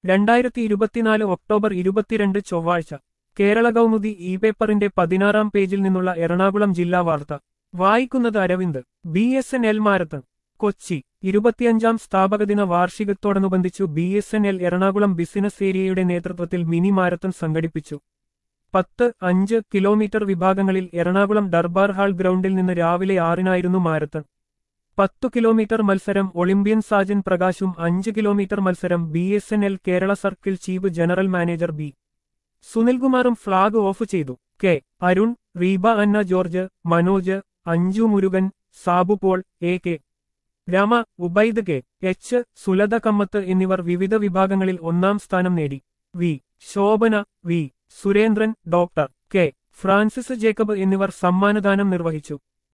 രണ്ടായിരത്തി ഇരുപത്തിനാല് ഒക്ടോബർ ഇരുപത്തിരണ്ട് ചൊവ്വാഴ്ച കേരള കൗമുദി ഇ പേപ്പറിന്റെ പതിനാറാം പേജിൽ നിന്നുള്ള എറണാകുളം ജില്ലാ വാർത്ത വായിക്കുന്നത് Aravind B S N L marathon Kochi ഇരുപത്തിയഞ്ചാം സ്ഥാപകദിന വാർഷികത്തോടനുബന്ധിച്ചു B S N L Ernakulam business ഏരിയയുടെ നേതൃത്വത്തിൽ മിനി മാരത്തൺ സംഘടിപ്പിച്ചു പത്ത് അഞ്ച് കിലോമീറ്റർ വിഭാഗങ്ങളിൽ എറണാകുളം ദർബാർ ഹാൾ ഗ്രൗണ്ടിൽ നിന്ന് രാവിലെ ആറിനായിരുന്നു മാരത്തൺ പത്തു കിലോമീറ്റർ മത്സരം ഒളിമ്പ്യൻ സാജൻ പ്രകാശും അഞ്ച് കിലോമീറ്റർ മത്സരം B S N L Kerala circle chief general manager B സുനിൽകുമാറും ഫ്ളാഗ് ഓഫ് ചെയ്തു K Arun Reeba Anna George Manoj Anju Murugan Sabu Paul A K Rama Ubaid K H Sulatha Kammath എന്നിവർ വിവിധ വിഭാഗങ്ങളിൽ ഒന്നാം സ്ഥാനം നേടി V Shobhana V Surendran doctor K Francis Jacob എന്നിവർ സമ്മാനദാനം നിർവഹിച്ചു